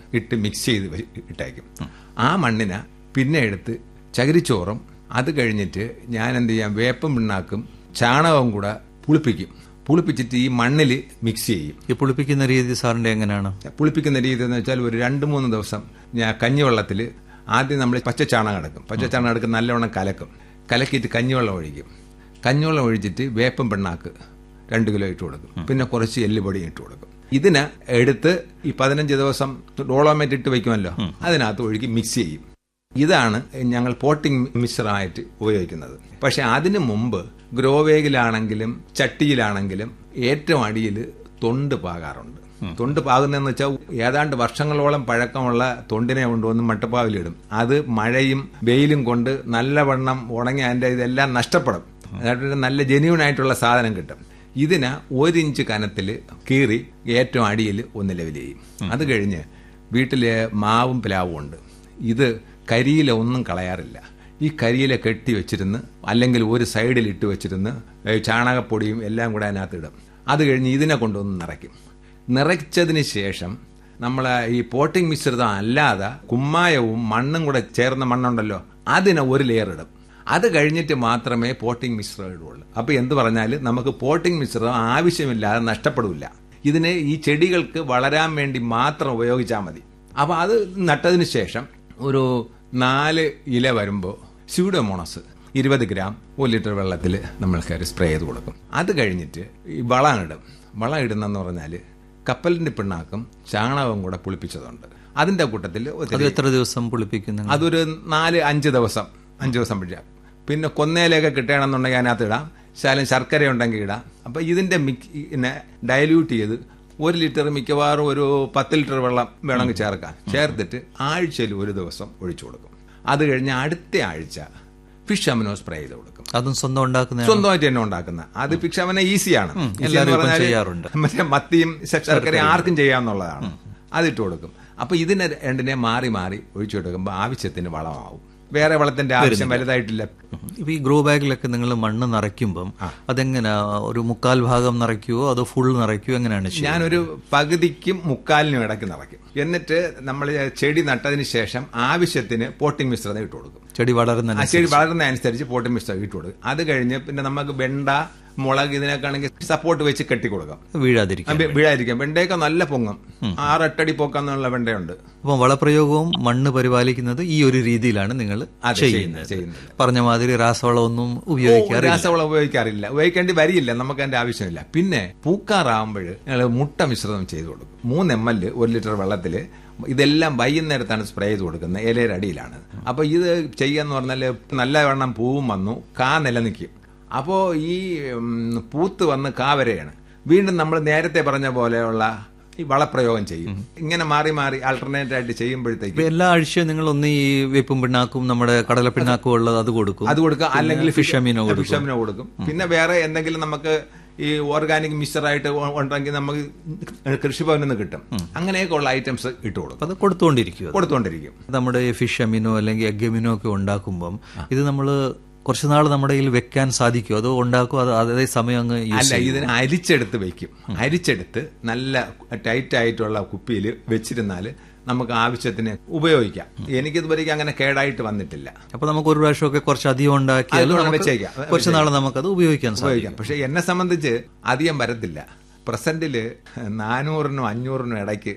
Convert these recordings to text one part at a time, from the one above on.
ഇട്ട് മിക്സ് ചെയ്ത് വെ- ഇട്ടേക്കും ആ മണ്ണിനെ പിന്നെ എടുത്ത് ചകിരിച്ചോറും അത് കഴിഞ്ഞിട്ട് ഞാൻ എന്ത് ചെയ്യാം വേപ്പും പിണ്ണാക്കും ചാണകവും കൂടെ പുളിപ്പിക്കും പുളിപ്പിച്ചിട്ട് ഈ മണ്ണിൽ മിക്സ് ചെയ്യും ഈ പുളിപ്പിക്കുന്ന രീതി സാറിന്റെ എങ്ങനെയാണ് പുളിപ്പിക്കുന്ന രീതി എന്ന് വെച്ചാൽ ഒരു രണ്ട് മൂന്ന് ദിവസം ഞാൻ കഞ്ഞിവെള്ളത്തിൽ ആദ്യം നമ്മൾ പച്ച ചാണകം എടുക്കും പച്ച ചാണകം എടുക്കും നല്ലവണ്ണം കലക്കും കലക്കിയിട്ട് കഞ്ഞിവെള്ളം ഒഴിക്കും കഞ്ഞിവെള്ളം ഒഴിച്ചിട്ട് വേപ്പും പിണ്ണാക്ക് രണ്ട് കിലോ ഇട്ട് കൊടുക്കും പിന്നെ കുറച്ച് എല്ലുപൊടി ഇട്ട് കൊടുക്കും ഇതിന് എടുത്ത് ഈ പതിനഞ്ച് ദിവസം ഡോളോമേറ്റ് ഇട്ട് വെക്കുമല്ലോ അതിനകത്ത് ഒഴുകി മിക്സ് ചെയ്യും ഇതാണ് ഞങ്ങൾ പോട്ടിംഗ് മിക്സറായിട്ട് ഉപയോഗിക്കുന്നത് പക്ഷെ അതിനു മുമ്പ് ഗ്രോവേഗിലാണെങ്കിലും ചട്ടിയിലാണെങ്കിലും ഏറ്റവും അടിയിൽ തൊണ്ട് പാകാറുണ്ട് തൊണ്ട് പാകുന്നതെന്ന് വെച്ചാൽ ഏതാണ്ട് വർഷങ്ങളോളം പഴക്കമുള്ള തൊണ്ടിനെ കൊണ്ടുവന്ന് മട്ടപ്പാവിലിടും അത് മഴയും വെയിലും കൊണ്ട് നല്ലവണ്ണം ഉണങ്ങി അതിന്റെ ഇതെല്ലാം നഷ്ടപ്പെടും അതായത് നല്ല ജെന്യൂൻ ആയിട്ടുള്ള സാധനം കിട്ടും ഇതിന് ഒരിഞ്ച് കനത്തിൽ കീറി ഏറ്റവും അടിയിൽ ഒന്ന് ലെവൽ ചെയ്യും അത് കഴിഞ്ഞ് വീട്ടിലെ മാവും പ്ലാവും ഉണ്ട് ഇത് കരിയില ഒന്നും കളയാറില്ല ഈ കരിയില കെട്ടി വെച്ചിരുന്ന് അല്ലെങ്കിൽ ഒരു സൈഡിൽ ഇട്ട് വെച്ചിരുന്ന് ഏ, ചാണകപ്പൊടിയും എല്ലാം കൂടെ അതിനകത്ത് ഇടും അത് കഴിഞ്ഞ് ഇതിനെ കൊണ്ടൊന്ന് നിറയ്ക്കും നിറച്ചതിന് ശേഷം നമ്മൾ ഈ പോട്ടിംഗ് മിശ്രിതം അല്ലാതെ കുമ്മായവും മണ്ണും കൂടെ ചേർന്ന മണ്ണുണ്ടല്ലോ അതിനെ ഒരു ലെയർ ഇടും അത് കഴിഞ്ഞിട്ട് മാത്രമേ പോട്ടിംഗ് മിശ്രിതം ഇടുള്ളൂ അപ്പൊ എന്ത് പറഞ്ഞാൽ നമുക്ക് പോട്ടിംഗ് മിശ്രിതം ആവശ്യമില്ലാതെ നഷ്ടപ്പെടില്ല ഇതിന് ഈ ചെടികൾക്ക് വളരാൻ വേണ്ടി മാത്രം ഉപയോഗിച്ചാൽ മതി അപ്പൊ അത് നട്ടതിന് ശേഷം ഒരു നാല് ഇല വരുമ്പോൾ സ്യൂഡോമോണസ് ഇരുപത് ഗ്രാം ഒരു ലിറ്റർ വെള്ളത്തിൽ നമ്മൾ കയറി സ്പ്രേ ചെയ്ത് കൊടുക്കും അത് കഴിഞ്ഞിട്ട് ഈ വളം ഇടും വളം ഇടുന്നെന്ന് പറഞ്ഞാൽ കപ്പലിന്റെ പിണ്ണാക്കും ചാണകവും കൂടെ പുളിപ്പിച്ചതുണ്ട് അതിന്റെ കൂട്ടത്തിൽ അത് ഒത്തിരി എത്ര ദിവസം പുളിപ്പിക്കുന്നു അതൊരു നാല് അഞ്ച് ദിവസം അഞ്ച് ദിവസം പിടിച്ചാൽ പിന്നെ കൊന്നയിലൊക്കെ കിട്ടണമെന്നുണ്ടെങ്കിൽ അതിനകത്ത് ഇടാം ശാലം ശർക്കര ഉണ്ടെങ്കിൽ ഇടാം അപ്പം ഇതിന്റെ മിക്സിനെ ഡയല്യൂട്ട് ചെയ്ത് ഒരു ലിറ്റർ മിക്കവാറും ഒരു പത്ത് ലിറ്റർ വെള്ളം വേണമെങ്കിൽ ചേർക്കാം ചേർത്തിട്ട് ആഴ്ചയിൽ ഒരു ദിവസം ഒഴിച്ചു കൊടുക്കും അത് കഴിഞ്ഞ് അടുത്ത ആഴ്ച ഫിഷ് അമിനോ സ്പ്രേ ചെയ്ത് കൊടുക്കും അതും സ്വന്തം ഉണ്ടാക്കുന്ന സ്വന്തമായിട്ട് തന്നെ ഉണ്ടാക്കുന്ന അത് ഫിഷ് അമിനോ ഈസിയാണ് Easy എന്ന് എല്ലാവരും ഇപ്പം പറഞ്ഞാല് ചെയ്യാറുണ്ട്. മറ്റേ മത്തിയും ശർക്കര ആർക്കും ചെയ്യാവുന്നതാണ് അതിട്ട് കൊടുക്കും അപ്പൊ ഇതിനെ രണ്ടിനെ മാറി മാറി ഒഴിച്ചു കൊടുക്കുമ്പോൾ ആവശ്യത്തിന് വളമാവും വേറെ വളത്തിന്റെ ആവശ്യം വലുതായിട്ടില്ല ഇപ്പൊ ഈ ഗ്രോ ബാഗിലൊക്കെ നിങ്ങൾ മണ്ണ് നിറയ്ക്കുമ്പം അതെങ്ങനെ ഒരു മുക്കാൽ ഭാഗം നിറയ്ക്കുവോ അതോ ഫുൾ നിറയ്ക്കുവോ എങ്ങനെയാണ് ചെയ്യുന്നത്? ഞാനൊരു പകുതിക്കും മുക്കാലിനും ഇടയ്ക്ക് നിറയ്ക്കും എന്നിട്ട് നമ്മൾ ചെടി നട്ടതിന് ശേഷം ആവശ്യത്തിന് പോട്ടിംഗ് മിശ്രിതം ഇട്ട് കൊടുക്കും ചെടി വളരുന്ന ആ ചെടി വളരുന്ന അനുസരിച്ച് പോട്ടിംഗ് മിശ്രിതം ഇട്ട് കൊടുക്കും അത് കഴിഞ്ഞ് പിന്നെ നമുക്ക് വെണ്ട മുളക് ഇതിനൊക്കെയാണെങ്കിൽ സപ്പോർട്ട് വെച്ച് കെട്ടി കൊടുക്കാം വീഴാതിരിക്കും ആ, വി- വീഴാതിരിക്കാം വെണ്ടയൊക്കെ നല്ല പൊങ്ങും ആറെട്ടടി പൊക്കാന്നുള്ള വെണ്ടയുണ്ട് അപ്പം വളപ്രയോഗവും മണ്ണ് പരിപാലിക്കുന്നത് ഈ ഒരു രീതിയിലാണ് നിങ്ങൾ അതെ, ചെയ്യുന്നത് ചെയ്യുന്നത്. പറഞ്ഞ മാതിരി രാസവളമൊന്നും ഉപയോഗിക്കാറില്ല രാസവളം ഉപയോഗിക്കാറില്ല ഉപയോഗിക്കേണ്ടി വരില്ല നമുക്ക് അതിന്റെ ആവശ്യമില്ല പിന്നെ പൂക്കാറാകുമ്പോൾ ഞങ്ങൾ മുട്ട മിശ്രിതം ചെയ്ത് കൊടുക്കും മൂന്ന് എം എൽ ഒരു ലിറ്റർ വെള്ളത്തിൽ ഇതെല്ലാം വൈകുന്നേരത്താണ് സ്പ്രേ ചെയ്ത് കൊടുക്കുന്നത് ഇലയുടെ അടിയിലാണ് അപ്പൊ ഇത് ചെയ്യാന്ന് പറഞ്ഞാൽ നല്ലവണ്ണം പൂവും വന്നു കാ നിലനിൽക്കും അപ്പോ ഈ ഉം, പൂത്ത് വന്ന് കാ വരെയാണ് വീണ്ടും നമ്മൾ നേരത്തെ പറഞ്ഞ പോലെയുള്ള ഈ വളപ്രയോഗം ചെയ്യും ഇങ്ങനെ മാറി മാറി ആൾട്ടർനേറ്റ് ആയിട്ട് ചെയ്യുമ്പോഴത്തേക്ക് ഇപ്പൊ എല്ലാ ആഴ്ചയും നിങ്ങൾ ഒന്ന് ഈ വേപ്പും പിണ്ണാക്കും നമ്മുടെ കടല പിണ്ണാക്കും ഉള്ളത് അത് കൊടുക്കും അത് കൊടുക്കുക അല്ലെങ്കിൽ ഫിഷ് അമീനോ കൊടുക്കും ഫിഷ് അമീനോ കൊടുക്കും പിന്നെ വേറെ എന്തെങ്കിലും നമുക്ക് ഈ ഓർഗാനിക് മിക്സറായിട്ട് ഉണ്ടെങ്കിൽ നമുക്ക് കൃഷിഭവനിൽ നിന്ന് കിട്ടും അങ്ങനെയൊക്കെ ഉള്ള ഐറ്റംസ് ഇട്ട് കൊടുക്കും അത് കൊടുത്തുകൊണ്ടിരിക്കും കൊടുത്തുകൊണ്ടിരിക്കും നമ്മുടെ ഈ ഫിഷ് അമീനോ അല്ലെങ്കിൽ എഗ് അമീനോ ഒക്കെ ഉണ്ടാക്കുമ്പം ഇത് നമ്മൾ കുറച്ച് നാൾ നമ്മുടെ കയ്യിൽ വെക്കാൻ സാധിക്കും അത് ഉണ്ടാക്കും അത് അതേ സമയം അങ്ങ് യൂസ് അല്ല ഇതിനെ അരിച്ചെടുത്ത് വെക്കും അരിച്ചെടുത്ത് നല്ല ടൈറ്റ് ആയിട്ടുള്ള കുപ്പിയിൽ വെച്ചിരുന്നാൽ നമുക്ക് ആവശ്യത്തിന് ഉപയോഗിക്കാം എനിക്കിതുവരെയ്ക്ക് അങ്ങനെ കേടായിട്ട് വന്നിട്ടില്ല അപ്പൊ നമുക്ക് ഒരു പ്രാവശ്യമൊക്കെ കുറച്ച് അധികം ഉണ്ടാക്കിയാൽ അതുകൊണ്ട് നമുക്ക് വെച്ചേക്കാം. കുറച്ച് നാൾ നമുക്കത് ഉപയോഗിക്കാൻ സാധിക്കും ഉപയോഗിക്കാം പക്ഷെ എന്നെ സംബന്ധിച്ച് അധികം വരത്തില്ല പ്രസന്റില് നാനൂറിനും അഞ്ഞൂറിനും ഇടയ്ക്ക്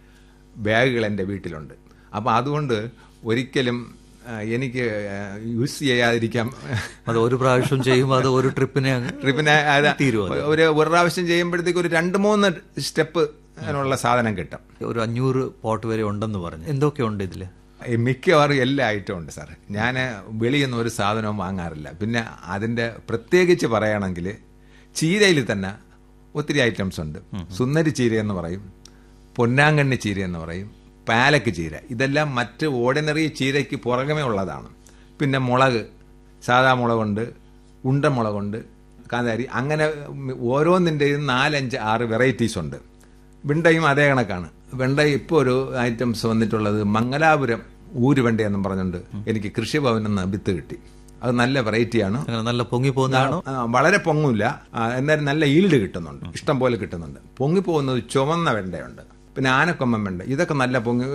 ബാഗുകൾ എൻ്റെ വീട്ടിലുണ്ട് അപ്പോൾ അതുകൊണ്ട് ഒരിക്കലും ആ, എനിക്ക് യൂസ് ചെയ്യാതിരിക്കാം അത് ഒരു പ്രാവശ്യം ചെയ്യുമ്പോൾ അത് ഒരു ട്രിപ്പിനെ അങ്ങ് ട്രിപ്പിനെ അത് തീരുമോ അത്? ഒരു ഒരു പ്രാവശ്യം ചെയ്യുമ്പോഴത്തേക്ക് ഒരു രണ്ട് മൂന്ന് സ്റ്റെപ്പ് അതിനുള്ള സാധനം കിട്ടും ഒരു അഞ്ഞൂറ് പോട്ട് വരെ ഉണ്ടെന്ന് പറഞ്ഞു എന്തൊക്കെയുണ്ട് ഇതില് ഈ മിക്കവാറും എല്ലാ ഐറ്റവും ഉണ്ട് സാർ ഞാൻ വെളിയിൽ നിന്ന് ഒരു സാധനവും വാങ്ങാറില്ല പിന്നെ അതിൻ്റെ പ്രത്യേകിച്ച് പറയുകയാണെങ്കിൽ ചീരയിൽ തന്നെ ഒത്തിരി ഐറ്റംസ് ഉണ്ട് സുന്ദരി ചീര എന്ന് പറയും പൊന്നാങ്കണ്ണി ചീര എന്ന് പറയും പാലക്ക് ചീര ഇതെല്ലാം മറ്റ് ഓർഡിനറി ചീരയ്ക്ക് പുറകമേ ഉള്ളതാണ് പിന്നെ മുളക് സാധാ മുളകുണ്ട് ഉണ്ടമുളകുണ്ട് കാന്താരി അങ്ങനെ ഓരോന്നിൻ്റെയും നാലഞ്ച് ആറ് വെറൈറ്റീസ് ഉണ്ട് വെണ്ടയും അതേ കണക്കാണ് വെണ്ട ഇപ്പോൾ ഒരു ഐറ്റംസ് വന്നിട്ടുള്ളത് മംഗലാപുരം ഊരുവെണ്ട എന്നും പറഞ്ഞുകൊണ്ട് എനിക്ക് കൃഷിഭവനിൽ നിന്ന് വിത്ത് കിട്ടി അത് നല്ല വെറൈറ്റിയാണ് അങ്ങനെ നല്ല പൊങ്ങി പോകുന്നതാണോ ആ, വളരെ പൊങ്ങില്ല എന്നാലും നല്ല ഈൽഡ് കിട്ടുന്നുണ്ട് ഇഷ്ടം പോലെ കിട്ടുന്നുണ്ട് പൊങ്ങിപ്പോകുന്നത് ചുവന്ന വെണ്ടയുണ്ട് പിന്നെ ആനക്കൊമ്പൻ വെണ്ട ഇതൊക്കെ നല്ല പൊങ്ങി